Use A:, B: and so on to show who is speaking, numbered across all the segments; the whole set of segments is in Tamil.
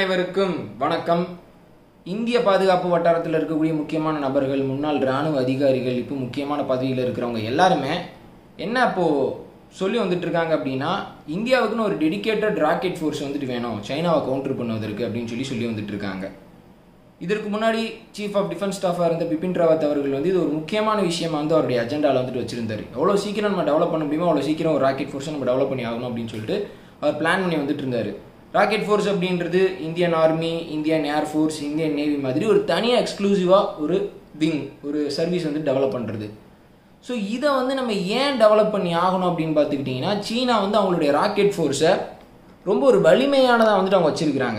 A: அனைவருக்கும் வணக்கம் இந்திய பாதுகாப்பு வட்டாரத்தில் இருக்கக்கூடிய முக்கியமான நபர்கள் முன்னாள் இராணுவ அதிகாரிகள் இப்போ முக்கியமான பதவியில் இருக்கிறவங்க எல்லாருமே என்ன இப்போது சொல்லி வந்துட்டு இருக்காங்க அப்படின்னா இந்தியாவுக்குன்னு ஒரு டெடிகேட்டட் ராக்கெட் ஃபோர்ஸ் வந்துட்டு வேணும் சைனாவை கவுண்டர் பண்ணுவதற்கு அப்படின்னு சொல்லி சொல்லி வந்துட்டு இருக்காங்க இதற்கு முன்னாடி சீஃப் ஆஃப் டிஃபென்ஸ் ஸ்டாஃபாக இருந்த பிபின் ராவத் அவர்கள் வந்து இது ஒரு முக்கியமான விஷயமா வந்து அவருடைய அஜெண்டாவில் வந்துட்டு வச்சிருந்தாரு எவ்வளோ சீக்கிரம் நம்ம டெவலப் பண்ண முடியுமோ அவ்வளோ சீக்கிரம் ஒரு ராக்கெட் ஃபோர்ஸை நம்ம டெவலப் பண்ணி ஆகணும் அப்படின்னு சொல்லிட்டு அவர் பிளான் பண்ணி வந்துட்டு இருந்தார் ராக்கெட் ஃபோர்ஸ் அப்படின்றது Indian army Indian air force Indian navy மாதிரி ஒரு தனியாக எக்ஸ்க்ளூசிவாக ஒரு விங் ஒரு சர்வீஸ் வந்து டெவலப் பண்ணுறது ஸோ இதை வந்து நம்ம ஏன் டெவலப் பண்ணி ஆகணும் அப்படின்னு பார்த்துக்கிட்டிங்கன்னா சீனா வந்து அவங்களுடைய ராக்கெட் ஃபோர்ஸை ரொம்ப ஒரு வலிமையானதாக வந்துட்டு அவங்க வச்சிருக்கிறாங்க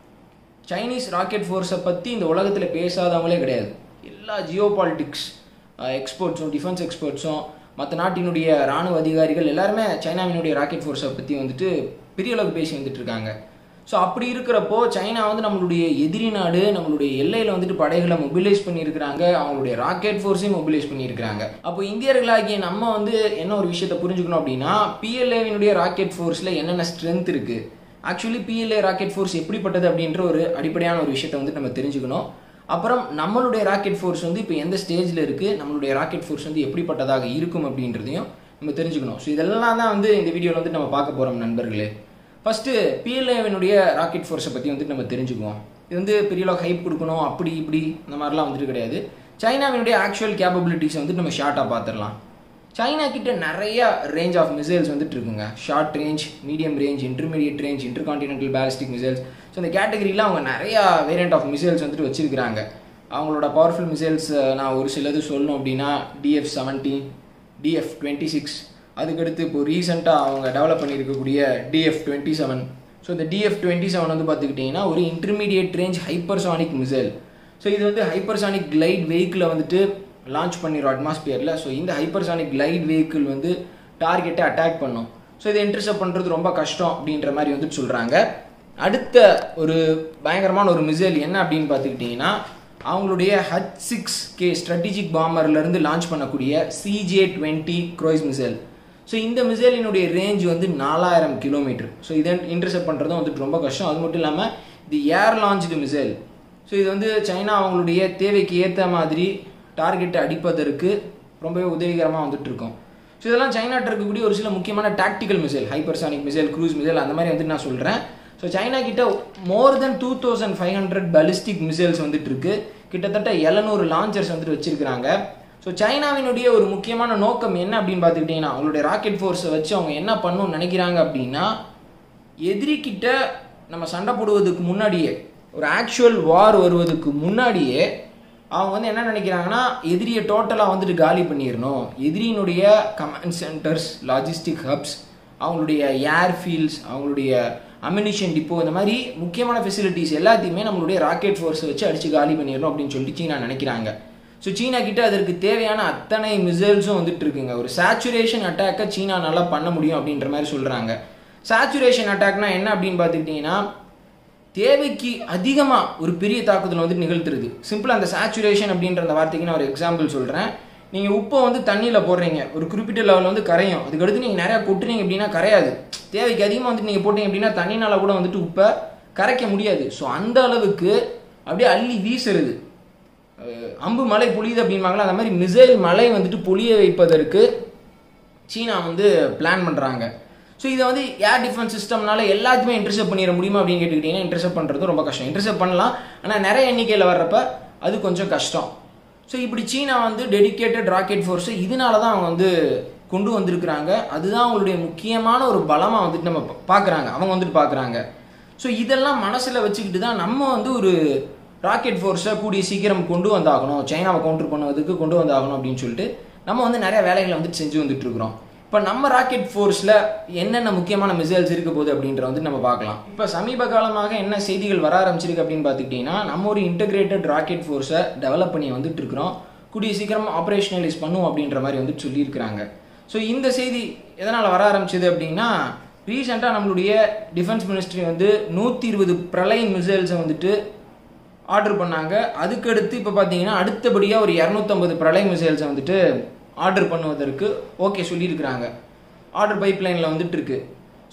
A: சைனீஸ் ராக்கெட் ஃபோர்ஸை பற்றி இந்த உலகத்தில் பேசாதவங்களே கிடையாது எல்லா ஜியோ பாலிட்டிக்ஸ் எக்ஸ்பர்ட்ஸும் டிஃபென்ஸ் எக்ஸ்பர்ட்ஸும் மற்ற நாட்டினுடைய ராணுவ அதிகாரிகள் எல்லாருமே சைனாவினுடைய ராக்கெட் ஃபோர்ஸை பற்றி வந்துட்டு பெரிய அளவுக்கு பேசி வந்துட்டு இருக்காங்க ஸோ அப்படி இருக்கிறப்போ சைனா வந்து நம்மளுடைய எதிரி நாடு நம்மளுடைய எல்லையில் வந்துட்டு படைகளை மொபிலைஸ் பண்ணியிருக்கிறாங்க அவங்களுடைய ராக்கெட் ஃபோர்ஸையும் மொபிலைஸ் பண்ணியிருக்கிறாங்க அப்போ இந்தியர்களாகிய நம்ம வந்து என்ன ஒரு விஷயத்தை புரிஞ்சுக்கணும் அப்படின்னா பிஎல்ஏவினுடைய ராக்கெட் ஃபோர்ஸில் என்னென்ன ஸ்ட்ரென்த் இருக்குது ஆக்சுவலி பிஎல்ஏ ராக்கெட் ஃபோர்ஸ் எப்படிப்பட்டது அப்படின்ற ஒரு அடிப்படையான ஒரு விஷயத்தை வந்து நம்ம தெரிஞ்சுக்கணும் அப்புறம் நம்மளுடைய ராக்கெட் ஃபோர்ஸ் வந்து இப்போ எந்த ஸ்டேஜில் இருக்குது நம்மளுடைய ராக்கெட் ஃபோர்ஸ் வந்து எப்படிப்பட்டதாக இருக்கும் அப்படின்றதையும் நம்ம தெரிஞ்சுக்கணும் ஸோ இதெல்லாம் தான் வந்து இந்த வீடியோவில் வந்து நம்ம பார்க்க போகிறோம் நண்பர்களே ஃபஸ்ட்டு பிஎல்ஏவினுடைய ராக்கெட் ஃபோர்ஸை பற்றி வந்துட்டு நம்ம தெரிஞ்சுக்குவோம் இது வந்து பெரிய அளவு ஹைப் கொடுக்கணும் அப்படி இப்படி இந்த மாதிரிலாம் வந்துட்டு கிடையாது சைனாவினுடைய ஆக்சுவல் கேப்பபிலிட்டிஸை வந்துட்டு நம்ம ஷார்ட்டாக பார்த்துடலாம் சைனா கிட்ட நிறைய ரேஞ்ச் ஆஃப் மிசைல்ஸ் வந்துட்டு இருக்குங்க short range medium range intermediate range intercontinental ballistic missiles so இந்த கேட்டகரியில் அவங்க நிறையா வேரியண்ட் ஆஃப் மிசைல்ஸ் வந்துட்டு வச்சிருக்கிறாங்க அவங்களோட பவர்ஃபுல் மிசைல்ஸ் நான் ஒரு சிலது சொல்லணும் அப்படின்னா DF seventeen DF twenty six அதுக்கடுத்து இப்போ ரீசெண்டாக அவங்க டெவலப் பண்ணியிருக்கக்கூடிய டிஎஃப் டுவெண்ட்டி செவன் ஸோ இந்த டிஎஃப் டுவெண்ட்டி செவன் வந்து பார்த்துக்கிட்டிங்கன்னா ஒரு intermediate range hypersonic missile so இது வந்து ஹைப்பர்சானிக் கிளைட் வெஹிக்கிளை வந்துட்டு லான்ச் பண்ணிடும் அட்மாஸ்பியரில் ஸோ இந்த ஹைப்பர்சானிக் கிளைட் வெஹிக்கிள் வந்து டார்கெட்டை அட்டாக் பண்ணும் ஸோ இதை இன்டர்செப்ட் பண்ணுறது ரொம்ப கஷ்டம் அப்படின்ற மாதிரி வந்துட்டு சொல்கிறாங்க அடுத்த ஒரு பயங்கரமான ஒரு மிசைல் என்ன அப்படின்னு பார்த்துக்கிட்டிங்கன்னா அவங்களுடைய ஹச் சிக்ஸ் கே ஸ்ட்ராட்டஜிக் பாம்பர்லேருந்து லான்ச் பண்ணக்கூடிய CJ twenty cruise missile so இந்த மிசைலினுடைய ரேஞ்ச் வந்து நாலாயிரம் கிலோமீட்டர் ஸோ இதை இன்டர்செப்ட் பண்ணுறதும் வந்துட்டு ரொம்ப கஷ்டம் அது மட்டும் இல்லாமல் இது ஏர் லான்ச்டு மிசைல் ஸோ இது வந்து சைனா அவங்களுடைய தேவைக்கு ஏற்ற மாதிரி டார்கெட்டை அடிப்பதற்கு ரொம்பவே உதவிகரமாக வந்துட்டு இருக்கும் ஸோ இதெல்லாம் சைனாட்ட இருக்கக்கூடிய ஒரு சில முக்கியமான tactical missile hypersonic missile cruise missile அந்த மாதிரி வந்துட்டு நான் சொல்கிறேன் ஸோ சைனா கிட்ட more than two thousand five hundred ballistic missiles வந்துட்டு இருக்கு கிட்டத்தட்ட எழுநூறு லான்ச்சர்ஸ் வந்துட்டு வச்சிருக்கிறாங்க ஸோ சைனாவினுடைய ஒரு முக்கியமான நோக்கம் என்ன அப்படின்னு பார்த்துக்கிட்டிங்கன்னா அவங்களுடைய ராக்கெட் ஃபோர்ஸை வச்சு அவங்க என்ன பண்ணணும்னு நினைக்கிறாங்க அப்படின்னா எதிரி கிட்ட நம்ம சண்டை போடுவதுக்கு முன்னாடியே ஒரு ஆக்சுவல் வார் வருவதுக்கு முன்னாடியே அவங்க வந்து என்ன நினைக்கிறாங்கன்னா எதிரியை டோட்டலாக வந்துட்டு காலி பண்ணிடணும் எதிரியினுடைய கமாண்ட் சென்டர்ஸ் லாஜிஸ்டிக் ஹப்ஸ் அவங்களுடைய ஏர்ஃபீல்ட்ஸ் அவங்களுடைய அம்யூனிஷன் டிப்போ இந்த மாதிரி முக்கியமான ஃபெசிலிட்டிஸ் எல்லாத்தையுமே நம்மளுடைய ராக்கெட் ஃபோர்ஸை வச்சு அடித்து காலி பண்ணிடணும் அப்படின்னு சொல்லிட்டு சீனா நினைக்கிறாங்க ஸோ சீனா கிட்ட அதற்கு தேவையான அத்தனை மிசைல்ஸும் வந்துட்டு இருக்குங்க ஒரு சேச்சுரேஷன் அட்டாக்கை சீனா நல்லா பண்ண முடியும் அப்படின்ற மாதிரி சொல்கிறாங்க சேச்சுரேஷன் அட்டாக்னா என்ன அப்படின்னு பார்த்துக்கிட்டிங்கன்னா தேவைக்கு அதிகமாக ஒரு பெரிய தாக்குதல் வந்துட்டு நிகழ்த்துறது சிம்பிளாக அந்த சேச்சுரேஷன் அப்படின்ற அந்த வார்த்தைக்கு நான் ஒரு எக்ஸாம்பிள் சொல்கிறேன் நீங்கள் உப்பை வந்து தண்ணியில் போடுறீங்க ஒரு குறிப்பிட்ட லெவலில் வந்து கரையும் அதுக்கடுத்து நீங்கள் நிறையா கொட்டுறீங்க அப்படின்னா கரையாது தேவைக்கு அதிகமாக வந்துட்டு நீங்கள் போட்டீங்க அப்படின்னா தண்ணினால் கூட வந்துட்டு உப்பை கரைக்க முடியாது ஸோ அந்த அளவுக்கு அப்படியே அள்ளி வீசுறது அம்பு மலை பொழியுது அப்படின்பாங்களா அந்த மாதிரி மிசைல் மலை வந்துட்டு பொழிய வைப்பதற்கு சீனா வந்து பிளான் பண்ணுறாங்க ஸோ இதை வந்து ஏர் டிஃபென்ஸ் சிஸ்டம்னால எல்லாத்தையுமே இன்டர்செப்ட் பண்ணிட முடியுமா அப்படின்னு கேட்டுக்கிட்டிங்கன்னா இன்டர்செப்ட் பண்ணுறது ரொம்ப கஷ்டம் இன்டர்செப்ட் பண்ணலாம் ஆனால் நிறைய எண்ணிக்கையில் வர்றப்ப அது கொஞ்சம் கஷ்டம் ஸோ இப்படி சீனா வந்து டெடிக்கேட்டட் ராக்கெட் ஃபோர்ஸு இதனால தான் அவங்க வந்து கொண்டு வந்திருக்கிறாங்க அதுதான் அவங்களுடைய முக்கியமான ஒரு பலமாக வந்துட்டு நம்ம பார்க்குறாங்க அவங்க வந்துட்டு பார்க்குறாங்க ஸோ இதெல்லாம் மனசில் வச்சுக்கிட்டு தான் நம்ம வந்து ஒரு ராக்கெட் ஃபோர்ஸை கூடிய சீக்கிரம் கொண்டு வந்தாகணும் சைனாவை கவுண்டர் பண்ணுவதுக்கு கொண்டு வந்தாகணும் அப்படின்னு சொல்லிட்டு நம்ம வந்து நிறைய வேலைகளை வந்துட்டு செஞ்சு வந்துட்டு இருக்கிறோம் இப்போ நம்ம ராக்கெட் ஃபோர்ஸில் என்னென்ன முக்கியமான மிசைல்ஸ் இருக்க போகுது அப்படின்ற வந்து நம்ம பார்க்கலாம் இப்போ சமீப காலமாக என்ன செய்திகள் வர ஆரம்பிச்சிருக்கு அப்படின்னு பார்த்துக்கிட்டிங்கன்னா நம்ம ஒரு இன்டகிரேட்டட் ராக்கெட் ஃபோர்ஸை டெவலப் பண்ணி வந்துட்டு இருக்கிறோம் கூடிய சீக்கிரம் ஆப்ரேஷனலைஸ் பண்ணுவோம் அப்படின்ற மாதிரி வந்துட்டு சொல்லியிருக்கிறாங்க ஸோ இந்த செய்தி எதனால் வர ஆரம்பிச்சது அப்படின்னா ரீசெண்டாக நம்மளுடைய டிஃபென்ஸ் மினிஸ்ட்ரி வந்து நூற்றி இருபது பிரளைன் மிசைல்ஸை வந்துட்டு ஆர்டர் பண்ணாங்க அதுக்கடுத்து இப்போ பார்த்தீங்கன்னா அடுத்தபடியாக ஒரு இரநூத்தம்பது பிரளய மிசைல்ஸை வந்துட்டு ஆர்டர் பண்ணுவதற்கு ஓகே சொல்லியிருக்கிறாங்க ஆர்டர் பைப் லைனில் வந்துட்டு இருக்கு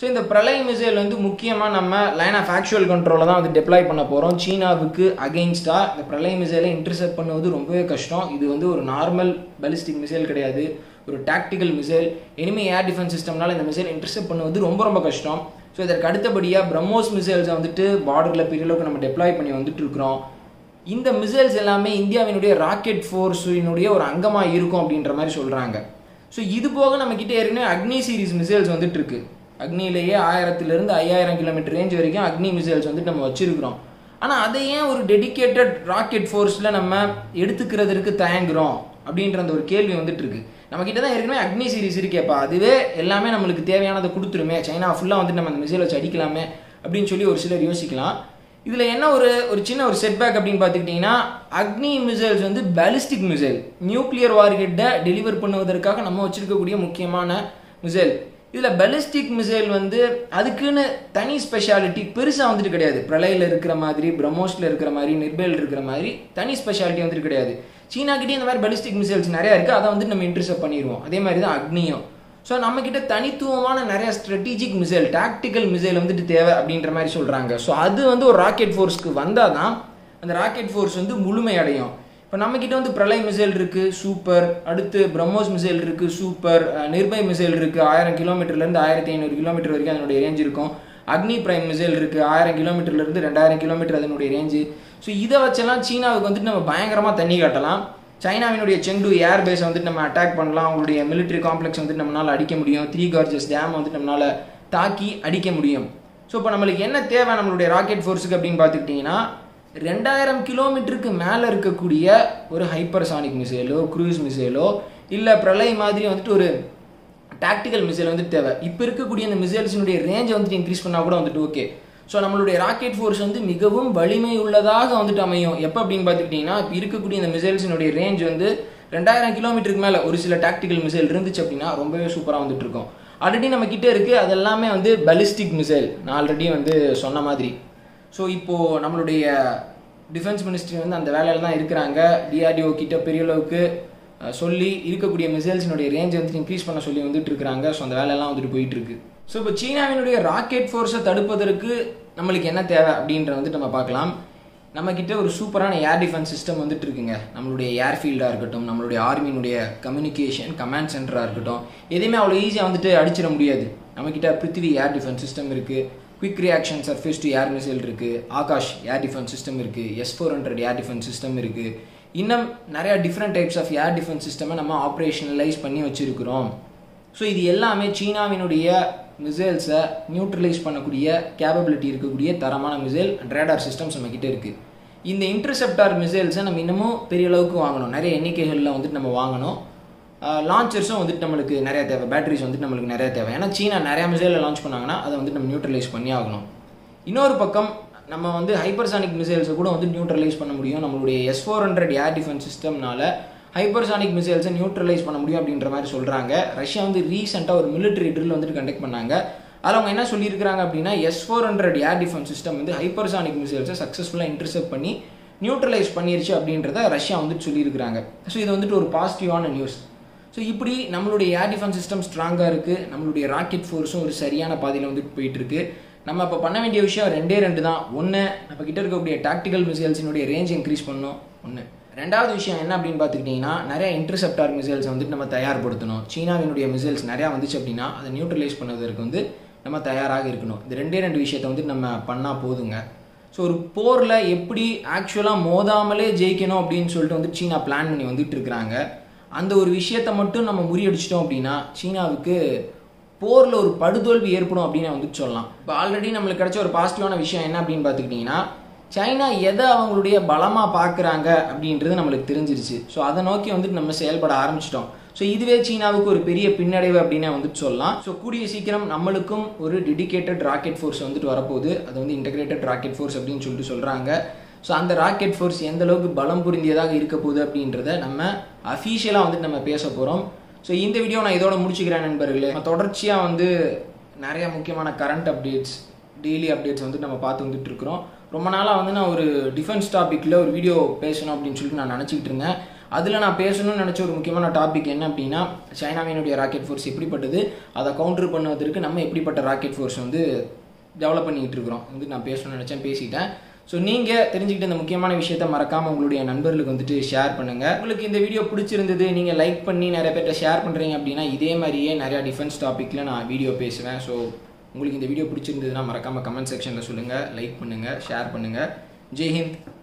A: ஸோ இந்த பிரளய் மிசைல் வந்து முக்கியமாக நம்ம லைன் ஆஃப் ஆக்சுவல் கண்ட்ரோலில் தான் வந்து டெப்ளாய் பண்ண போகிறோம் சீனாவுக்கு அகெயின்ஸ்டாக இந்த பிரளய் மிசைலை இன்டர்செப்ட் பண்ணுவது ரொம்பவே கஷ்டம் இது வந்து ஒரு நார்மல் பலிஸ்டிக் மிசைல் கிடையாது ஒரு tactical missile enemy air defence சிஸ்டம்னால இந்த மிசைல் இன்டர்செப்ட் பண்ணுவது ரொம்ப ரொம்ப கஷ்டம் ஸோ இதற்கு அடுத்தபடியாக பிரம்மோஸ் மிசைல்ஸை வந்துட்டு பார்டரில் பெரிய அளவுக்கு நம்ம டெப்ளாய் பண்ணி வந்துட்டு இருக்கிறோம் இந்த மிசைல்ஸ் எல்லாமே இந்தியாவினுடைய ராக்கெட் ஃபோர்ஸினுடைய ஒரு அங்கமாக இருக்கும் அப்படின்ற மாதிரி சொல்கிறாங்க ஸோ இது போக நம்மக்கிட்ட ஏற்கனவே அக்னி சீரிஸ் மிசைல்ஸ் வந்துட்டு இருக்கு அக்னியிலேயே ஆயிரத்துலேருந்து ஐயாயிரம் கிலோமீட்டர் ரேஞ்ச் வரைக்கும் அக்னி மிசைல்ஸ் வந்துட்டு நம்ம வச்சிருக்கிறோம் ஆனால் அதை ஏன் ஒரு டெடிக்கேட்டட் ராக்கெட் ஃபோர்ஸில் நம்ம எடுத்துக்கிறதுக்கு தயங்குறோம் அப்படின்ற அந்த ஒரு கேள்வி வந்துட்டு இருக்கு நம்ம கிட்ட தான் ஏற்கனவே அக்னி சீரிஸ் இருக்கேப்பா அதுவே எல்லாமே நம்மளுக்கு தேவையானதை கொடுத்துருமே சைனா ஃபுல்லாக வந்துட்டு நம்ம அந்த மிசைல் வச்சு அடிக்கலாமே அப்படின்னு சொல்லி ஒரு சிலர் யோசிக்கலாம் இதில் என்ன ஒரு ஒரு சின்ன ஒரு செட்பேக் அப்படின்னு பார்த்துக்கிட்டிங்கன்னா அக்னி மிசைல்ஸ் வந்து பேலிஸ்டிக் மிசைல் நியூக்ளியர் வார்ஹெட்டை டெலிவர் பண்ணுவதற்காக நம்ம வச்சிருக்கக்கூடிய முக்கியமான மிசைல் இதில் பெலிஸ்டிக் மிசைல் வந்து அதுக்குன்னு தனி ஸ்பெஷாலிட்டி பெருசாக வந்துட்டு கிடையாது பிரளயில் இருக்கிற மாதிரி பிரம்மோஸில் இருக்கிற மாதிரி நிர்பேல் இருக்கிற மாதிரி தனி ஸ்பெஷாலிட்டி வந்துட்டு கிடையாது சீனாக்கிட்டே இந்த மாதிரி பெலிஸ்டிக் மிசைல்ஸ் நிறையா இருக்குது அதை வந்து நம்ம இன்டர்செப்ட் பண்ணிடுவோம் அதே மாதிரி தான் அக்னியும் ஸோ நம்மக்கிட்ட தனித்துவமான நிறைய ஸ்ட்ராட்டஜிக் மிசைல் டாக்டிக்கல் மிசைல் வந்துட்டு தேவை அப்படின்ற மாதிரி சொல்கிறாங்க ஸோ அது வந்து ஒரு ராக்கெட் ஃபோர்ஸ்க்கு வந்தால் தான் அந்த ராக்கெட் ஃபோர்ஸ் வந்து முழுமை அடையும் இப்போ நம்மக்கிட்ட வந்து பிரளய் மிசைல் இருக்குது சூப்பர் அடுத்து பிரம்மோஸ் மிசைல் இருக்குது சூப்பர் நிர்பய் மிசைல் இருக்குது ஆயிரம் கிலோமீட்டர்லேருந்து ஆயிரத்தி ஐநூறு கிலோமீட்டர் வரைக்கும் அதனுடைய ரேஞ்ச் இருக்கும் அக்னி பிரைம் மிசைல் இருக்குது ஆயிரம் கிலோமீட்டர்லேருந்து ரெண்டாயிரம் கிலோமீட்டர் அதனுடைய ரேஞ்சு ஸோ இதை வச்செல்லாம் சீனாவுக்கு வந்துட்டு நம்ம பயங்கரமாக தண்ணி காட்டலாம் சைனாவினுடைய செங்டு ஏர் பேஸை வந்துட்டு நம்ம அட்டாக் பண்ணலாம் அவங்களுடைய மிலிட்ரி காம்ப்ளெக்ஸ் வந்துட்டு நம்மளால் அடிக்க முடியும் த்ரீ கார்ஜஸ் டேம் வந்துட்டு நம்மளால் தாக்கி அடிக்க முடியும் ஸோ இப்போ நம்மளுக்கு என்ன தேவை நம்மளுடைய ராக்கெட் ஃபோர்ஸுக்கு அப்படின்னு பார்த்துக்கிட்டிங்கன்னா ரெண்டாயிரம் கிலோமீட்டருக்கு மேலே இருக்கக்கூடிய ஒரு ஹைப்பர்சானிக் மிசைலோ க்ரூஸ் மிசைலோ இல்லை பிரளய் மாதிரி வந்துட்டு ஒரு டாக்டிக்கல் மிசைல் வந்துட்டு தேவை இப்போ இருக்கக்கூடிய அந்த மிசைல்ஸினுடைய ரேஞ்சை வந்துட்டு இன்க்ரீஸ் பண்ணால் கூட வந்துட்டு ஓகே ஸோ நம்மளுடைய ராக்கெட் ஃபோர்ஸ் வந்து மிகவும் வலிமை உள்ளதாக வந்துட்டு அமையும் எப்போ அப்படின்னு பார்த்துக்கிட்டிங்கன்னா இப்போ இருக்கக்கூடிய இந்த மிசைல்ஸினுடைய ரேஞ்ச் வந்து ரெண்டாயிரம் கிலோமீட்டருக்கு மேலே ஒரு சில டாக்டிக்கல் மிசைல் இருந்துச்சு அப்படின்னா ரொம்பவே சூப்பராக வந்துட்டு இருக்கும் ஆல்ரெடி நம்ம கிட்டே இருக்குது அதெல்லாமே வந்து பலிஸ்டிக் மிசைல் நான் ஆல்ரெடி வந்து சொன்ன மாதிரி ஸோ இப்போது நம்மளுடைய டிஃபென்ஸ் மினிஸ்ட்ரி வந்து அந்த வேலையில் தான் இருக்கிறாங்க டிஆர்டிஓ கிட்ட பெரிய அளவுக்கு சொல்லி இருக்கக்கூடிய மிசைல்ஸினுடைய ரேஞ்ச் வந்து இன்க்ரீஸ் பண்ண சொல்லி வந்துட்டு இருக்கிறாங்க ஸோ அந்த வேலையெல்லாம் வந்துட்டு போயிட்டு இருக்கு ஸோ இப்போ சீனாவினுடைய ராக்கெட் ஃபோர்ஸை தடுப்பதற்கு நம்மளுக்கு என்ன தேவை அப்படின்ற வந்துட்டு நம்ம பார்க்கலாம் நம்ம கிட்ட ஒரு சூப்பரான ஏர் டிஃபென்ஸ் சிஸ்டம் வந்துட்டு இருக்குங்க நம்மளுடைய ஏர்ஃபீல்டாக இருக்கட்டும் நம்மளுடைய ஆர்மியினுடைய கம்யூனிகேஷன் கமாண்ட் சென்டராக இருக்கட்டும் எதையுமே அவ்வளோ ஈஸியாக வந்துட்டு அடிச்சிட முடியாது நம்மக்கிட்ட பிருத்திவி ஏர் டிஃபென்ஸ் சிஸ்டம் இருக்குது quick reaction surface to air missile இருக்குது ஆகாஷ் ஏர் டிஃபென்ஸ் சிஸ்டம் இருக்குது S four hundred air defence system இருக்குது இன்னும் நிறையா different types of air defence சிஸ்டமை நம்ம ஆப்ரேஷனலைஸ் பண்ணி வச்சுருக்கிறோம் ஸோ இது எல்லாமே சீனாவினுடைய மிசைல்ஸை நியூட்ரலைஸ் பண்ணக்கூடிய கேப்பபிலிட்டி இருக்கக்கூடிய தரமான மிசைல் அண்ட் ரேடார் சிஸ்டம்ஸ் நம்மக்கிட்ட இருக்குது இந்த இன்டர்செப்டார் மிசைல்ஸை நம்ம இன்னமும் பெரிய அளவுக்கு வாங்கணும் நிறைய எண்ணிக்கைகளில் வந்துட்டு நம்ம வாங்கணும் லான்ச்சர்ஸும் வந்துட்டு நம்மளுக்கு நிறைய தேவை பேட்டரிஸ் வந்துட்டு நம்மளுக்கு நிறைய தேவை ஏன்னா சீனா நிறையா மிசைலில் லான்ச் பண்ணாங்கன்னா அதை வந்துட்டு நம்ம நியூட்ரலைஸ் பண்ணி ஆகணும் இன்னொரு பக்கம் நம்ம வந்து ஹைப்பர்சானிக் மிசைல்ஸை கூட வந்து நியூட்ரலைஸ் பண்ண முடியும் நம்மளுடைய S four hundred air defence சிஸ்டம்னால ஹைப்பர்சானிக் மிசைல்ஸை நியூட்ரலைஸ் பண்ண முடியும் அப்படின்ற மாதிரி சொல்கிறாங்க ரஷ்யா வந்து ரீசெண்டாக ஒரு மிலிட்டரி ட்ரில் வந்துட்டு கண்டக்ட் பண்ணாங்க அதில் அவங்க என்ன சொல்லியிருக்கிறாங்க அப்படின்னா S four hundred air defence system வந்து ஹைப்பர்சானிக் மிசைல்ஸை சக்ஸஸ்ஃபுல்லாக இன்டர்செப்ட் பண்ணி நியூட்ரலைஸ் பண்ணிருச்சு அப்படின்றத ரஷ்யா வந்துட்டு சொல்லியிருக்கிறாங்க ஸோ இது வந்துட்டு ஒரு பாசிட்டிவான நியூஸ் ஸோ இப்படி நம்மளுடைய ஏர் டிஃபென்ஸ் சிஸ்டம் ஸ்ட்ராங்காக இருக்குது நம்மளுடைய ராக்கெட் ஃபோர்ஸும் ஒரு சரியான பாதையில் வந்துட்டு போயிட்டுருக்கு நம்ம இப்போ பண்ண வேண்டிய விஷயம் ரெண்டே ரெண்டு தான் ஒன்று நம்ம கிட்ட இருக்கக்கூடிய டாக்டிக்கல் மிசைல்ஸினுடைய ரேஞ்ச் இன்க்ரீஸ் பண்ணணும் ஒன்று ரெண்டாவது விஷயம் என்ன அப்படின்னு பார்த்துக்கிட்டிங்கன்னா நிறைய இன்டர்செப்டார் மிசைல்ஸ் வந்துட்டு நம்ம தயார்படுத்தணும் சீனாவினுடைய மிசைல்ஸ் நிறையா வந்துச்சு அப்படின்னா அதை நியூட்ரலைஸ் பண்ணுவதற்கு வந்து நம்ம தயாராக இருக்கணும் இந்த ரெண்டே ரெண்டு விஷயத்தை வந்துட்டு நம்ம பண்ணால் போதுங்க ஸோ ஒரு போரில் எப்படி ஆக்சுவலாக மோதாமலே ஜெயிக்கணும் அப்படின்னு சொல்லிட்டு வந்து சீனா பிளான் பண்ணி வந்துட்டு இருக்கிறாங்க அந்த ஒரு விஷயத்தை மட்டும் நம்ம முறியடிச்சிட்டோம் அப்படின்னா சீனாவுக்கு போரில் ஒரு படுதோல்வி ஏற்படும் அப்படின்னு வந்துட்டு சொல்லலாம் இப்போ ஆல்ரெடி நம்மளுக்கு கிடைச்ச ஒரு பாசிட்டிவான விஷயம் என்ன அப்படின்னு பார்த்துக்கிட்டிங்கன்னா சைனா எதை அவங்களுடைய பலமாக பார்க்குறாங்க அப்படின்றது நம்மளுக்கு தெரிஞ்சிருச்சு ஸோ அதை நோக்கி வந்துட்டு நம்ம செயல்பட ஆரம்பிச்சிட்டோம் ஸோ இதுவே சீனாவுக்கு ஒரு பெரிய பின்னடைவு அப்படின்னு வந்துட்டு சொல்லலாம் ஸோ கூடிய சீக்கிரம் நம்மளுக்கும் ஒரு டெடிகேட்டட் ராக்கெட் ஃபோர்ஸ் வந்துட்டு வரப்போகுது அது வந்து இன்டகிரேட்டட் ராக்கெட் ஃபோர்ஸ் அப்படின்னு சொல்லிட்டு சொல்கிறாங்க ஸோ அந்த ராக்கெட் ஃபோர்ஸ் எந்த அளவுக்கு பலம் புரிந்தியதாக இருக்க போகுது அப்படின்றத நம்ம அஃபீஷியலாக வந்துட்டு நம்ம பேச போகிறோம் ஸோ இந்த வீடியோ நான் இதோட முடிச்சுக்கிறேன் நண்பர்களே நம்ம தொடர்ச்சியாக வந்து நிறைய முக்கியமான கரண்ட் அப்டேட்ஸ் டெய்லி அப்டேட்ஸ் வந்து நம்ம பார்த்து வந்துட்டு இருக்கிறோம் ரொம்ப நாளாக வந்து நான் ஒரு டிஃபென்ஸ் டாப்பிக்கில் ஒரு வீடியோ பேசணும் அப்படின்னு சொல்லிட்டு நான் நினச்சிக்கிட்டு இருந்தேன் அதில் நான் பேசணும்னு நினச்ச ஒரு முக்கியமான டாபிக் என்ன அப்படின்னா சைனாவினுடைய ராக்கெட் ஃபோர்ஸ் எப்படிப்பட்டது அதை கவுண்டர் பண்ணுவதற்கு நம்ம எப்படிப்பட்ட ராக்கெட் ஃபோர்ஸ் வந்து டெவலப் பண்ணிக்கிட்டு இருக்கிறோம் வந்து நான் பேசணும்னு நினச்சேன் பேசிட்டேன் ஸோ நீங்கள் தெரிஞ்சுக்கிட்ட இந்த முக்கியமான விஷயத்த மறக்காமல் உங்களுடைய நண்பர்களுக்கு வந்துட்டு ஷேர் பண்ணுங்கள் உங்களுக்கு இந்த வீடியோ பிடிச்சிருந்தது நீங்கள் லைக் பண்ணி நிறைய பேர்ட்ட ஷேர் பண்ணுறீங்க அப்படின்னா இதே மாதிரியே நிறையா டிஃபென்ஸ் டாப்பிக்கில் நான் வீடியோ பேசுவேன் ஸோ உங்களுக்கு இந்த வீடியோ பிடிச்சிருந்ததுன்னா மறக்காமல் கமெண்ட் செக்ஷனில் சொல்லுங்கள் லைக் பண்ணுங்கள் ஷேர் பண்ணுங்கள் ஜெய்ஹிந்த்